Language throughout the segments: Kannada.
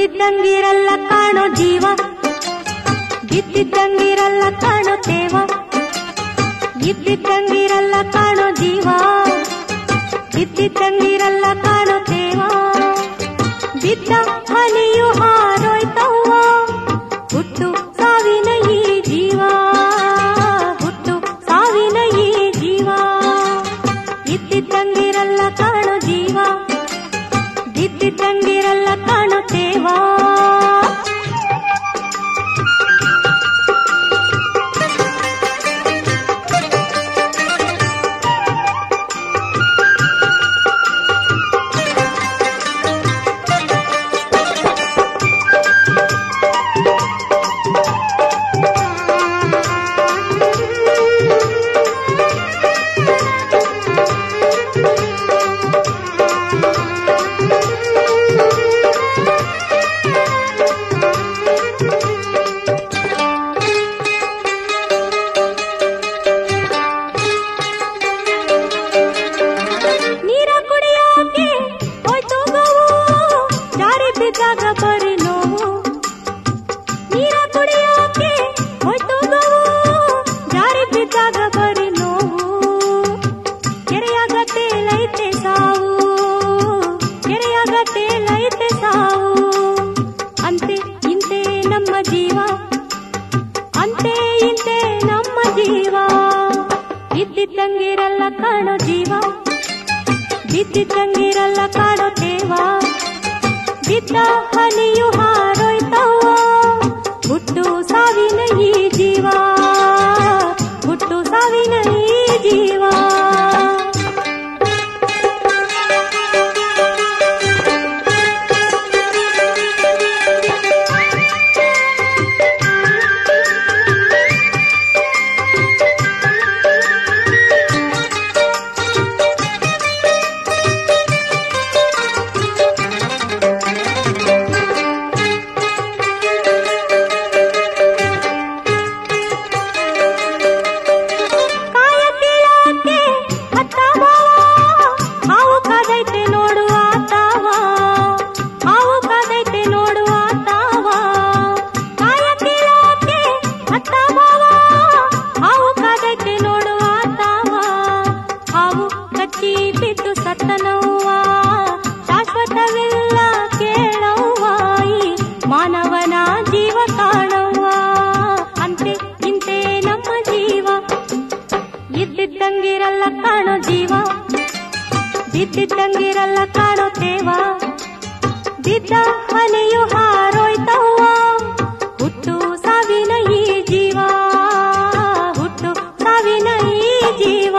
ಇದ್ದಿದ್ದಂಗಿರಲ್ಲ ಕಾಣೋ ಜೀವ ಇದ್ದಿದ್ದಂಗಿರಲ್ಲ ಕಾಣೋ ತೇವ ಇದ್ದಿದ್ದಂಗಿರಲ್ಲ ಕಾಣೋ ಜೀವ ಇದ್ದಿದ್ದಂಗಿರಲ್ಲ ಕಾಣೋ ತೇವ ಬಿದ್ದ ಹನಿಯು ಹಾರೋಯ್ತವ್ವ ಹುಟ್ಟು ಸಾವಿನ ಈ ಜೀವ ಹುಟ್ಟು ಸಾವಿನ ಈ ಜೀವ ಇದ್ದಿದ್ದಂಗಿರಲ್ಲ ಕಾಣೋ ಜೀವ ಇದ್ದಿದ್ದಂಗಿರಲ್ಲ ಕಾಣೋ ತೇವ ನೀರ ಕುಡಿಯೋಕೆ ಹೋಯ್ತು ಗೋವು ಜಾರಿ ಬಿದ್ದಾಗ ಬರೀ ನೋವು ನೀರ ಕುಡಿಯೋಕೆ ಹೋಯ್ತು ಗೋವು ಜಾರಿ ಬಿದ್ದಾಗ ಬರೀ ನೋವು ಕೆರೆಯಾಗ ತೇಲೈತೆ ಸಾವು ಕೆರೆಯಾಗ ತೇಲೈತೆ ಸಾವು ಅಂತೆ ಇಂತೆ ನಮ್ಮ ಜೀವ ಅಂತೆ ಇಂತೆ ನಮ್ಮ ಜೀವ ಇದ್ದಿದ್ದಂಗಿರಲ್ಲ ಕಾಣೋ ಜೀವ ಬಿದ್ದಿದ್ದಂಗಿರಲ್ಲ ಕಾಣೋ ತೇವ ಬಿದ್ದ ಹನಿಯು ಹಾರೋಯ್ತವ್ವ ಹುಟ್ಟು ಸಾವಿನ ಈ ಜೀವ ಹುಟ್ಟು ಸಾವಿನ ಈ ಜೀವ ಕಾಯ ಕೀಳಕ್ಕೆ ಹತ್ತವ ಹಾವು ಕಾದೈತೆ ನೋಡುವ ತಾವ ಹಾವು ಕಾದೈತೆ ನೋಡುವ ತಾವ ಕಾಯ ಕೀಳಕ್ಕೆ ಹತ್ತವ ಹಾವು ಕಾದೈತೆ ನೋಡುವ ತಾವ ಹಾವು ಕಚ್ಚಿ ಬಿದ್ದು ಸತ್ತನವ್ವ ಶಾಶ್ವತವಿಲ್ಲ ಕೇಳವ್ವ ಈ ಮಾನವನ ಜೀವ ಕಾಣವ್ವ ಅಂತೆ ಇಂತೆ ನಮ್ಮ ಜೀವ ಇದ್ದಿದ್ದಂಗಿರಲ್ಲ ಕಾಣೋ ಜೀವ ಬಿದ್ದಿದ್ದಂಗಿರಲ್ಲ ಕಾಣೋ ತೇವ ಬಿದ್ದ ಹನಿಯು ಹಾರೋಯ್ತವ್ವ ಹುಟ್ಟು ಸಾವಿನ ಈ ಜೀವ ಹುಟ್ಟು ಸಾವಿನ ಈ ಜೀವ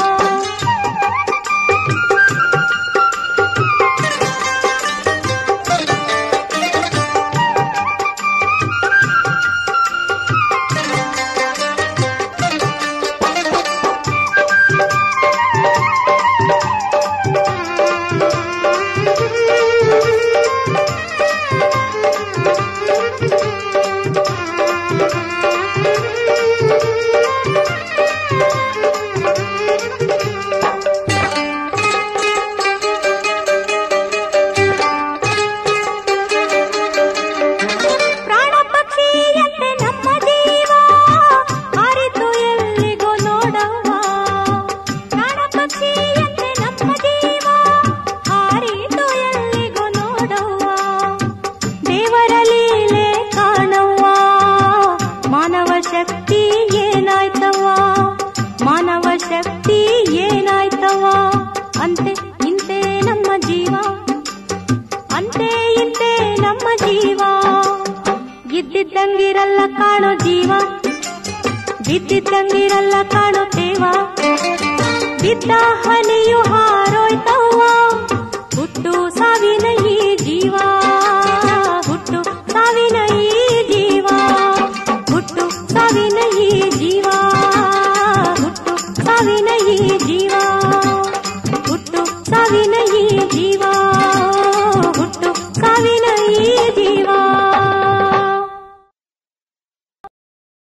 ಪ್ರಾಣ ಪಕ್ಷಿಯಂತೆ ನಮ್ಮ ಜೀವ ಹಾರಿತು ಎಲ್ಲಿಗೋ ನೋಡವ್ವ ಪ್ರಾಣ ಪಕ್ಷಿಯಂತೆ ನಮ್ಮ ಜೀವ ಹಾರಿತು ಎಲ್ಲಿಗೋ ನೋಡವ್ವ ದೇವರ ಲೀಲೆ ಕಾಣವ್ವ ಮಾನವ ಶಕ್ತಿ ಏನಾಯ್ತವ್ವ ಮಾನವ ಶಕ್ತಿ ಏನಾಯ್ತವ್ವ ಅಂತೆ ಇಂತೆ ನಮ್ಮ ಜೀವ ಅಂತೆ ಇಂತೆ ನಮ್ಮ ಜೀವ ಇದ್ದಿದ್ದಂಗಿರಲ್ಲ ಕಾಣೋ ಜೀವ ಬಿದ್ದಿದ್ದಂಗಿರಲ್ಲ ಕಾಣೋ ತೇವ ಬಿದ್ದ ಹನಿಯು ಹಾರೋಯ್ತವ್ವ ಹುಟ್ಟು ಸಾವಿನ ಈ ಜೀವ ಹುಟ್ಟು ಸಾವಿನ ಈ ಜೀವ ಹುಟ್ಟು ಸಾವಿನ ಈ ಜೀವ ಹುಟ್ಟು ಸಾವಿನ ಈ ಜೀವ ಹುಟ್ಟು ಸಾವಿನ ಈ ಜೀವ ಹುಟ್ಟು ಸಾವಿನ